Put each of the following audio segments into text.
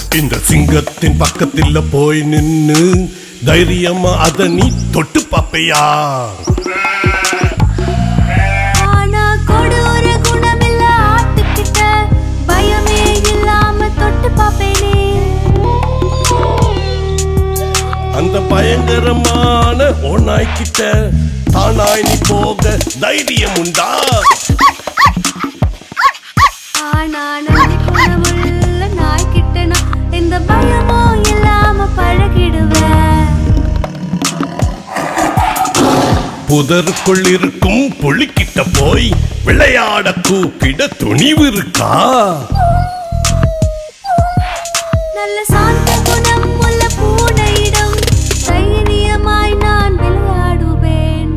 இந்த சிங்கத்தின் பக்கத்தில் போய் நின்னு தைரியமா அத நீ தொட்டு பாப்பையா ஆனா கொடூர குணமில்ல ஆட்டுக்கிட்ட பயமே இல்லாம தொட்டு பாப்பேனே அந்த பயங்கரமான ஓநாய்க்கிட்ட தானாய் நீ போக தைரியம் உண்டா ஆனா நன்றி குணமுள்ள நாய்க்கிட்ட நான் எந்த பயமும் இல்லாம பழகிடுவேன் புதருக்குள் இருக்கும் புலிக்கிட்ட போய் விளையாட கூப்பிட துணிவு இருக்கா நல்ல சாந்த குணம் உள்ள பூனையிடம் தைரியமாய் நான் விளையாடுவேன்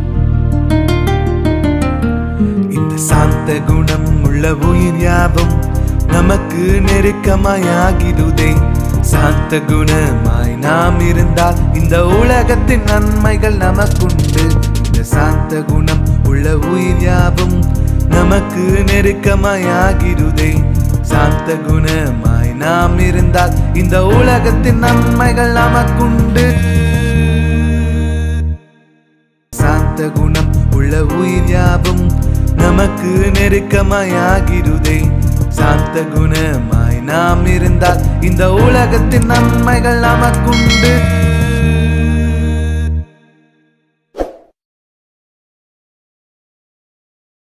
இந்த சாந்த குணம் உள்ள உயிர் யாவும் நமக்கு நெருக்கமாயாகிடுதே சாந்த குணமாய் நாம் இருந்தால் இந்த உலகத்தின் நன்மைகள் நமக்குண்டு இந்த சாந்த குணம் உள்ள உயிர் யாவும் நமக்கு நெருக்கமாயாகிடுதே சாந்த குணமாய் நாம் இருந்தால் இந்த உலகத்தின் நன்மைகள் நமக்குண்டு சாந்த குணம் உள்ள உயிர் யாவும் நமக்கு நெருக்கமாயாகிடுதே சாந்த குணமாய் நாம் இருந்தால் இந்த உலகத்தின் நன்மைகள் நமக்குண்டு